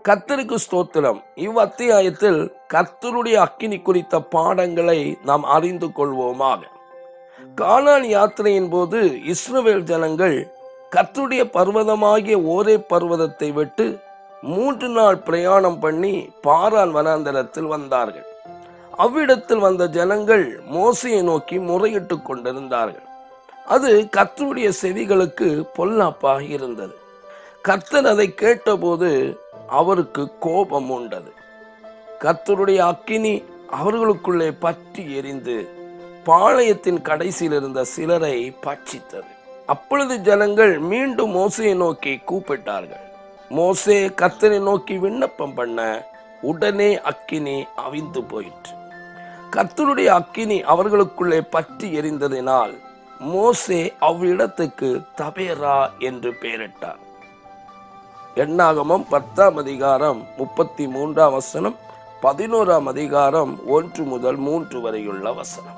கத்தருக்கு ஸ்தோத்திரம் இவ்வத்தியாயத்தில் கர்த்தருடைய அக்கினி குறித்த பாடங்களை நாம் அறிந்து கொள்வோமாக கானான் யாத்திரையின் போது இஸ்ரவேல் ஜனங்கள் கர்த்தருடைய பர்வதமாகிய ஓரே பர்வதத்தை விட்டு மூன்று நாள் பிரயாணம் பண்ணி பாரான் வனாந்தரத்தில் வந்தார்கள் அவ்விடத்தில் வந்த ஜனங்கள் மோசையை நோக்கி முறையிட்டுக் கொண்டிருந்தார்கள் அது கர்த்தருடைய செவிகளுக்கு பொல்லாப்பாக இருந்தது கர்த்தர் அதை கேட்டபோது அவருக்கு கோபம் உண்டது கர்த்தருடைய அக்கினி அவர்களுக்குள்ளே பற்றி எரிந்து பாளையத்தின் கடைசியில் இருந்த சிலரை பட்சித்தது அப்பொழுது ஜனங்கள் மீண்டும் மோசையை நோக்கி கூப்பிட்டார்கள் மோசே கர்த்தரை நோக்கி விண்ணப்பம் பண்ண உடனே அக்கினி அவிந்து போயிற்று கர்த்தருடைய அக்கினி அவர்களுக்குள்ளே பற்றி எரிந்ததினால் மோசே அவ்விடத்துக்கு தபேரா என்று பெயரிட்டார் எண்ணாகமம் பத்தாம் அதிகாரம் முப்பத்தி மூன்றாம் வசனம் பதினோராம் அதிகாரம் ஒன்று முதல் மூன்று வரையுள்ள வசனம்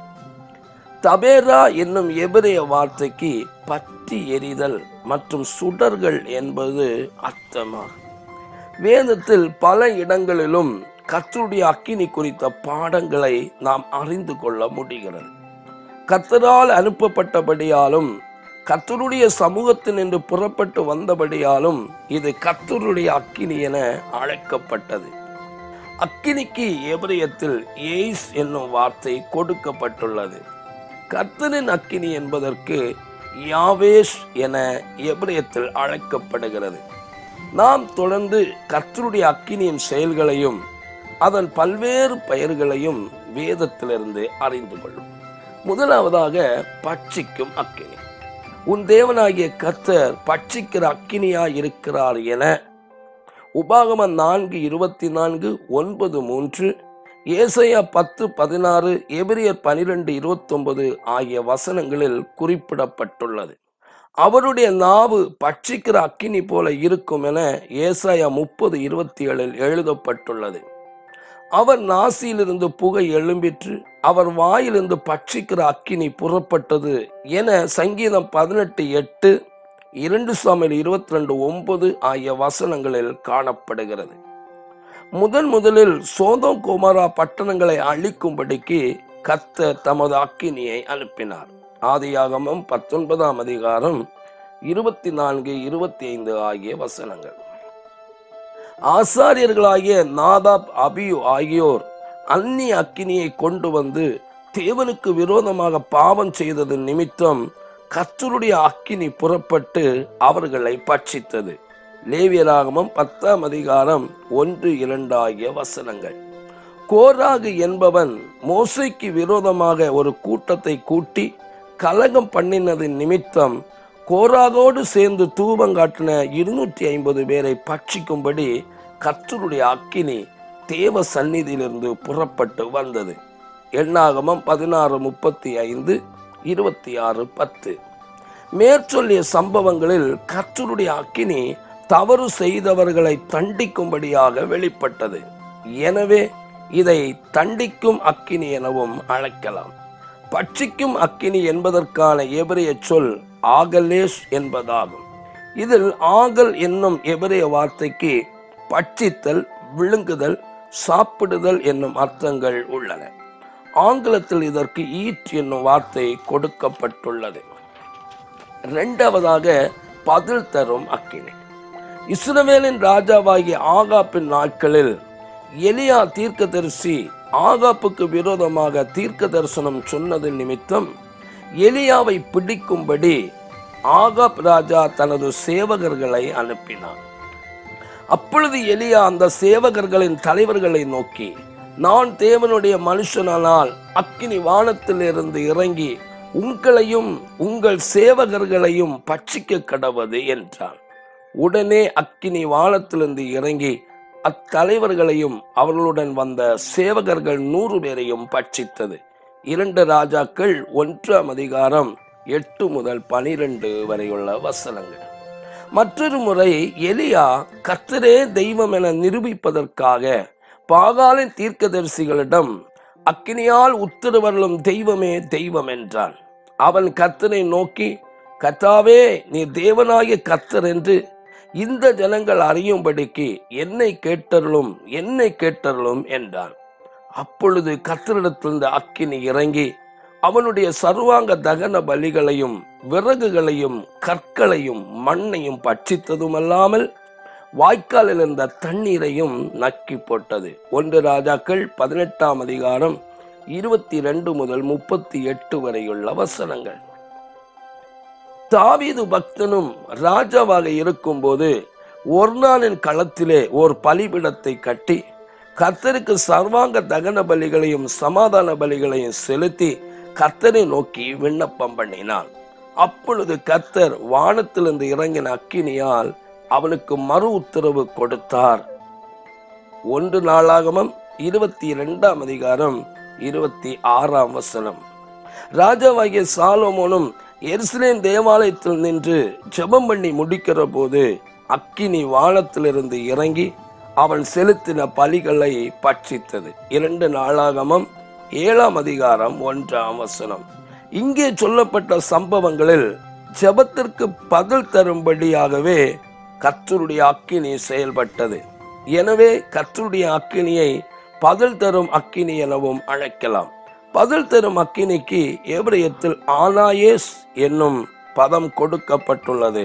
தபேரா என்னும் எபிரேய வார்த்தைக்கு பற்றி எரிதல் மற்றும் சுடர்கள் என்பது அர்த்தமாகும் வேதத்தில் பல இடங்களிலும் கர்த்தருடைய அக்கினி குறித்த பாடங்களை நாம் அறிந்து கொள்ள முடிகிறது கர்த்தரால் அனுப்பப்பட்டபடியாலும் கர்த்தருடைய சமூகத்தில் நின்று புறப்பட்டு வந்தபடியாலும் இது கர்த்தருடைய அக்கினி என அழைக்கப்பட்டது அக்கினிக்கு எபிரயத்தில் ஏய்ஸ் என்னும் வார்த்தை கொடுக்கப்பட்டுள்ளது கர்த்தரின் அக்கினி என்பதற்கு யாவேஷ் என எபிரயத்தில் அழைக்கப்படுகிறது நாம் தொடர்ந்து கர்த்தருடைய அக்கினியின் செயல்களையும் அதன் பல்வேறு பெயர்களையும் வேதத்திலிருந்து அறிந்து கொள்ளும் முதலாவதாக பட்சிக்கும் அக்கினி உன் தேவனாகிய கர்த்தர் பட்சிக்கிற அக்கினியாய் இருக்கிறார் என உபாகம நான்கு இருபத்தி நான்கு ஒன்பது மூன்று ஏசையா பத்து பதினாறு எபிரியர் பனிரெண்டு இருபத்தொன்பது ஆகிய வசனங்களில் குறிப்பிடப்பட்டுள்ளது அவருடைய நாவு பட்சிக்கிற அக்கினி போல இருக்கும் என ஏசாயா முப்பது இருபத்தி ஏழில் எழுதப்பட்டுள்ளது அவர் நாசியிலிருந்து புகை எழும்பிற்று அவர் வாயிலிருந்து பட்சிக்கிற அக்கினி புறப்பட்டது என சங்கீதம் பதினெட்டு எட்டு இரண்டு சாமியில் இருபத்தி ரெண்டு ஒன்பது ஆகிய வசனங்களில் காணப்படுகிறது முதன் முதலில் சோதம் குமாரா பட்டணங்களை அழிக்கும்படிக்கு கத்த தமது அக்கினியை அனுப்பினார் ஆதியாகமம் பத்தொன்பதாம் அதிகாரம் இருபத்தி நான்கு இருபத்தி ஐந்து ஆகிய வசனங்கள் ஆசாரியர்களாகிய நாதாப் அபியு ஆகியோர் அந்நிய அக்கினியை கொண்டு வந்து தேவனுக்கு விரோதமாக பாவம் செய்தது நிமித்தம் கர்த்தருடைய அக்கினி புறப்பட்டு அவர்களை பட்சித்தது லேவியராகமம் பத்தாம் அதிகாரம் ஒன்று இரண்டு ஆகிய வசனங்கள் கோராகு என்பவன் மோசைக்கு விரோதமாக ஒரு கூட்டத்தை கூட்டி கலகம் பண்ணினதின் நிமித்தம் கோராகோடு சேர்ந்து தூபங்காட்டின இருநூற்றி ஐம்பது பேரை பட்சிக்கும்படி கர்த்தருடைய அக்கினி தேவ சந்நிதியிலிருந்து புறப்பட்டு வந்தது எண்ணாகமம் பதினாறு முப்பத்தி ஐந்து இருபத்தி ஆறு பத்து மேற்சொல்லிய சம்பவங்களில் கர்த்தருடைய அக்கினி தவறு செய்தவர்களை தண்டிக்கும்படியாக வெளிப்பட்டது எனவே இதை தண்டிக்கும் அக்கினி எனவும் அழைக்கலாம் பட்சிக்கும் அக்கினி என்பதற்கான எபிரிய சொல் ஆகலேஷ் என்பதாகும் இதில் ஆகல் என்னும் எபிரிய வார்த்தைக்கு பட்சித்தல் விழுங்குதல் சாப்பிடுதல் என்னும் அர்த்தங்கள் உள்ளன ஆங்கிலத்தில் இதற்கு ஈட் என்னும் வார்த்தை கொடுக்கப்பட்டுள்ளது இரண்டாவதாக பதில் தரும் அக்கினி இஸ்ரவேலின் ராஜாவாகிய ஆகாப்பின் நாட்களில் எலியா தீர்க்கதரிசி ஆகாப்புக்கு விரோதமாக தீர்க்க தரிசனம் சொன்னது நிமித்தம் எலியாவை பிடிக்கும்படி ஆகாப் ராஜா தனது சேவகர்களை அனுப்பினான் அப்பொழுது எலியா அந்த சேவகர்களின் தலைவர்களை நோக்கி நான் தேவனுடைய மனுஷனானால் அக்கினி வானத்திலிருந்து இறங்கி உங்களையும் உங்கள் சேவகர்களையும் பட்சிக்க கடவது என்றான் உடனே அக்கினி வானத்திலிருந்து இறங்கி அத்தலைவர்களையும் அவர்களுடன் வந்த சேவகர்கள் நூறு பேரையும் பட்சித்தது இரண்டு ராஜாக்கள் ஒன்றாம் அதிகாரம் எட்டு முதல் பனிரெண்டு வரையுள்ள வசனங்கள் மற்றொரு முறை எலியா கர்த்தரே தெய்வம் என நிரூபிப்பதற்காக பாகாலின் தீர்க்கதரிசிகளிடம் அக்கினியால் உத்தரவர்களும் தெய்வமே தெய்வம் என்றான் அவன் கர்த்தரை நோக்கி கர்த்தாவே நீ தேவனாகிய கர்த்தர் என்று இந்த ஜனங்கள் அறியும்படிக்கு என்னை கேட்டருளும் என்னை கேட்டருளும் என்றான் அப்பொழுது கத்திரிடத்திலிருந்து அக்கினி இறங்கி அவனுடைய சர்வாங்க தகன பலிகளையும் விறகுகளையும் கற்களையும் மண்ணையும் பட்சித்ததுமல்லாமல் வாய்க்காலில் இருந்த தண்ணீரையும் நக்கி போட்டது ஒன்று ராஜாக்கள் பதினெட்டாம் அதிகாரம் இருபத்தி ரெண்டு முதல் முப்பத்தி எட்டு வரையுள்ள வசனங்கள் தாவீது பக்தனும் ராஜாவாக இருக்கும்போது ஒரு நாளின் களத்திலே ஒரு பலிபிடத்தை கட்டி கர்த்தருக்கு சர்வாங்க தகன பலிகளையும் சமாதான பலிகளையும் செலுத்தி கர்த்தரை நோக்கி விண்ணப்பம் பண்ணினான் அப்பொழுது கர்த்தர் வானத்திலிருந்து இறங்கின அக்கினியால் அவனுக்கு மறு உத்தரவு கொடுத்தார் ஒன்று நாளாகமம் இருபத்தி இரண்டாம் அதிகாரம் இருபத்தி ஆறாம் வசனம் ராஜாவாகிய சாலோமோனும் எருசலேம் தேவாலயத்தில் நின்று ஜெபம் பண்ணி முடிக்கிற போது அக்கினி வானத்திலிருந்து இறங்கி அவன் செலுத்தின பலிகளை பட்சித்தது இரண்டு நாளாகமம் ஏழாம் அதிகாரம் ஒன்றாம் வசனம் இங்கே சொல்லப்பட்ட சம்பவங்களில் ஜெபத்திற்கு பதில் தரும்படியாகவே கர்த்தருடைய அக்கினி செயல்பட்டது எனவே கர்த்தருடைய அக்கினியை பதில் தரும் அக்கினி எனவும் அழைக்கலாம் பதில் தரும் அக்கினிக்கு எபிரயத்தில் ஆனாயேஸ் என்னும் பதம் கொடுக்கப்பட்டுள்ளது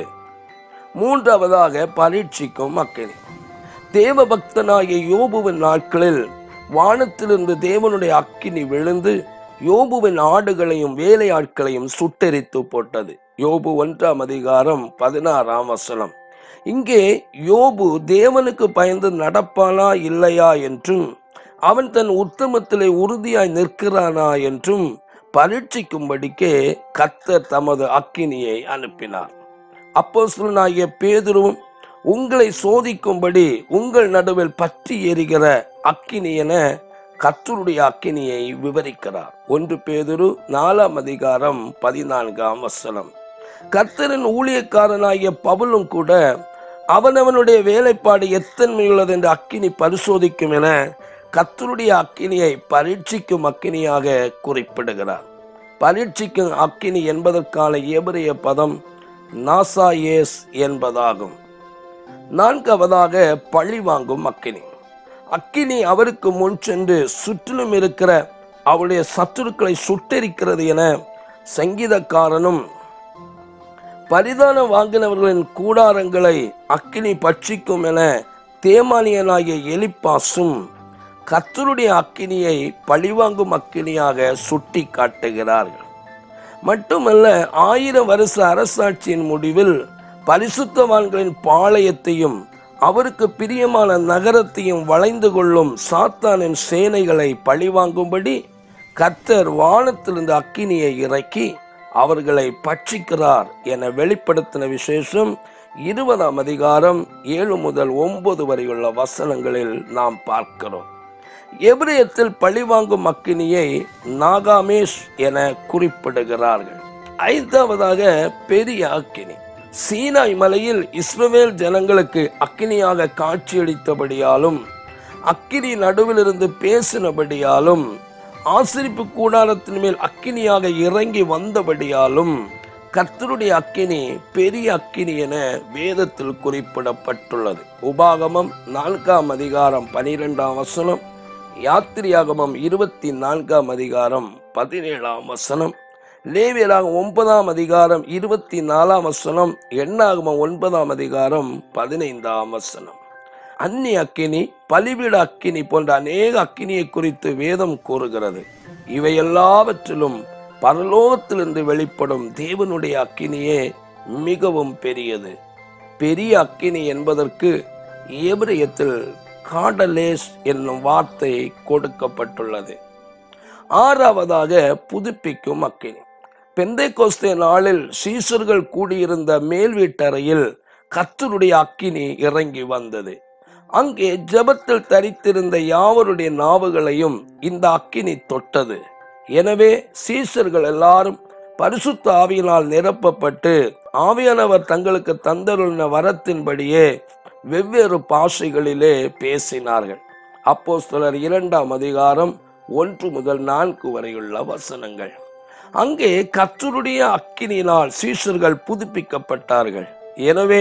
மூன்றாவதாக பரீட்சிக்கும் அக்கினி தேவ பக்தனாகிய யோபுவின் நாட்களில் வானத்திலிருந்து தேவனுடைய அக்கினி விழுந்து யோபுவின் ஆடுகளையும் வேலையாட்களையும் சுட்டெரித்து போட்டது யோபு ஒன்றாம் அதிகாரம் பதினாறாம் வசனம் இங்கே யோபு தேவனுக்கு பயந்து நடப்பானா இல்லையா என்றும் அவன் தன் உத்தமத்திலே உறுதியாய் நிற்கிறானா என்றும் பரீட்சிக்கும்படிக்கே கர்த்தர் தமது அக்கினியை அனுப்பினார் அப்போஸ்தலனாகிய பேதுருவும் உங்களை சோதிக்கும்படி உங்கள் நடுவில் பற்றி எரிகிற அக்கினி என கர்த்தருடைய அக்கினியை விவரிக்கிறார் ஒன்று பேதுரு நாலாம் அதிகாரம் பதினான்காம் வசனம் கர்த்தரின் ஊழியக்காரனாகிய பவுலும் கூட அவனவனுடைய வேலைப்பாடு எத்தன்மையுள்ளது என்று அக்கினி பரிசோதிக்கும் என கர்த்தருடைய அக்கினியை பரீட்சிக்கும் அக்கினியாக குறிப்பிடுகிறார் பரீட்சிக்கும் அக்கினி என்பதற்கான எபிரிய பதம் நாசாயேஸ் என்பதாகும் நான்காவதாக பழி வாங்கும் அக்கினி அக்கினி அவருக்கு முன் சென்று சுற்றிலும் இருக்கிற அவருடைய சத்துருக்களை சுட்டெரிக்கிறது என சங்கீதக்காரனும் பரிதானம் வாங்கினவர்களின் கூடாரங்களை அக்கினி பட்சிக்கும் என தேமானியனாகிய எலிப்பாசும் கர்த்தருடைய அக்கினியை பழிவாங்கும் அக்கினியாக சுட்டி காட்டுகிறார்கள் மட்டுமல்ல ஆயிரம் வருஷ அரசாட்சியின் முடிவில் பரிசுத்தவான்களின் பாளையத்தையும் அவருக்கு பிரியமான நகரத்தையும் வளைந்து கொள்ளும் சாத்தானின் சேனைகளை பழிவாங்கும்படி கர்த்தர் வானத்திலிருந்து அக்கினியை இறக்கி அவர்களை பட்சிக்கிறார் என வெளிப்படுத்தின விசேஷம் இருபதாம் அதிகாரம் ஏழு முதல் ஒன்பது வரையுள்ள வசனங்களில் நாம் பார்க்கிறோம் எபிரேயத்தில் பழிவாங்கும் அக்கினியை நாகாமேஷ் என குறிப்பிடுகிறார்கள் ஐந்தாவதாக பெரிய அக்கினி சீனாய் மலையில் இஸ்ரவேல் ஜனங்களுக்கு அக்கினியாக காட்சியளித்தபடியாலும் அக்கினி நடுவிலிருந்து பேசினபடியாலும் ஆசிரிப்பு கூடாரத்தின் மேல் அக்கினியாக இறங்கி வந்தபடியாலும் கர்த்தருடைய அக்கினி பெரிய அக்கினி என வேதத்தில் குறிப்பிடப்பட்டுள்ளது உபாகமம் நான்காம் அதிகாரம் பனிரெண்டாம் வசனம் யாத்திரியாகமம் இருபத்தி நான்காம் அதிகாரம் பதினேழாம் வசனம் லேவியராக ஒன்பதாம் அதிகாரம் இருபத்தி நாலாம் வசனம் எண்ணாகமம் ஒன்பதாம் அதிகாரம் பதினைந்தாம் வசனம் அந்நிய அக்கினி பலிபீட அக்கினி போன்ற அநேக அக்கினியை குறித்து வேதம் கூறுகிறது இவை எல்லாவற்றிலும் பரலோகத்திலிருந்து வெளிப்படும் தேவனுடைய அக்கினியே மிகவும் பெரியது பெரிய அக்கினி என்பதற்கு ஏபிரியத்தில் காடலேஸ் என்னும் வார்த்தை கொடுக்கப்பட்டுள்ளது ஆறாவதாக புதுப்பிக்கும் அக்கினி பெந்தை கோஸ்தே நாளில் சீசர்கள் கூடியிருந்த மேல் வீட்டறையில் கர்த்தருடைய அக்கினி இறங்கி வந்தது அங்கே ஜெபத்தில் தரித்திருந்த யாவருடைய நாவுகளையும் இந்த அக்கினி தொட்டது எனவே சீசர்கள் எல்லாரும் பரிசுத்த ஆவியினால் நிரப்பப்பட்டு ஆவியானவர் தங்களுக்கு தந்தருளின வரத்தின்படியே வெவ்வேறு பாஷைகளிலே பேசினார்கள் அப்போஸ்தலர் இரண்டாம் அதிகாரம் ஒன்று முதல் நான்கு வரையுள்ள வசனங்கள் அங்கே கர்த்தருடைய அக்கினியினால் சீஷர்கள் புதுப்பிக்கப்பட்டார்கள் எனவே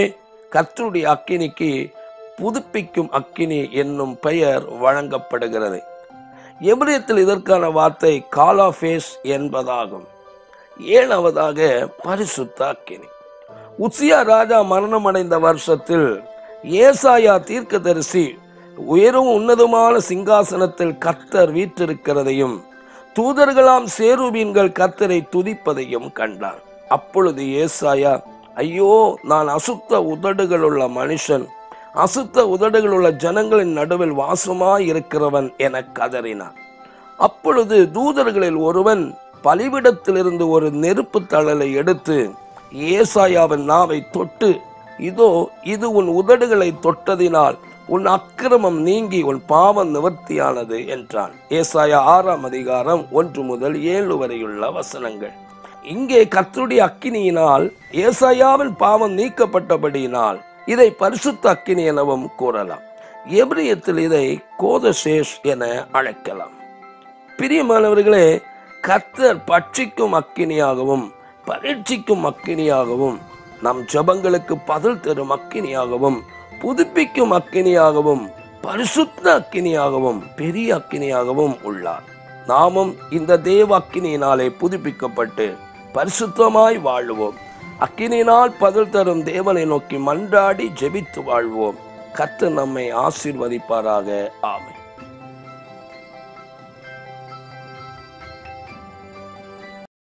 கர்த்தருடைய அக்கினிக்கு புதுப்பிக்கும் அக்கினி என்னும் பெயர் வழங்கப்படுகிறது எபிரியத்தில் இதற்கான வார்த்தை காலாஃபேஸ் என்பதாகும் ஏழாவதாக பரிசுத்த அக்கினி உசியா ராஜா மரணமடைந்த வருஷத்தில் ஏசாயா தீர்க்கதரிசி உயரும் உன்னதமான சிங்காசனத்தில் கர்த்தர் வீற்றிருக்கிறதையும் தூதர்களாம் சேருபீன்கள் கர்த்தரை துதிப்பதையும் கண்டார் அப்பொழுது ஏசாயா ஐயோ நான் அசுத்த உதடுகளுள்ள மனுஷன் அசுத்த உதடுகளுள்ள ஜனங்களின் நடுவில் வாசமாய் இருக்கிறவன் என கதறினார் அப்பொழுது தூதர்களில் ஒருவன் பலிவிடத்திலிருந்து ஒரு நெருப்பு தழலை எடுத்து ஏசாயாவின் நாவை தொட்டு இதோ இது உன் உதடுகளை தொட்டதினால் உன் அக்கிரமம் நீங்கி உன் பாவம் நிவர்த்தியானது என்றான் ஏசாயா ஆறாம் அதிகாரம் ஒன்று முதல் ஏழு வரையுள்ள வசனங்கள் இங்கே கர்த்தருடைய அக்கினியினால் ஏசாயாவின் பாவம் நீக்கப்பட்டபடியினால் இதை பரிசுத்த அக்கினி எனவும் கூறலாம் எபிரியத்தில் இதை கோதசேஷ் என அழைக்கலாம் பிரியமானவர்களே கர்த்தர் பட்சிக்கும் அக்கினியாகவும் பரீட்சிக்கும் அக்கினியாகவும் நம் ஜபங்களுக்கு பதில் தரும் அக்கினியாகவும் புதுப்பிக்கும் அக்கினியாகவும் பரிசுத்த அக்கினியாகவும் பெரிய அக்கினியாகவும் உள்ளார் நாமும் இந்த தேவ அக்கினியினாலே புதுப்பிக்கப்பட்டு பரிசுத்தமாய் வாழுவோம் அக்கினியினால் பதில் தரும் தேவனை நோக்கி மன்றாடி ஜெபித்து வாழ்வோம் கர்த்தர் நம்மை ஆசீர்வதிப்பாராக ஆமென்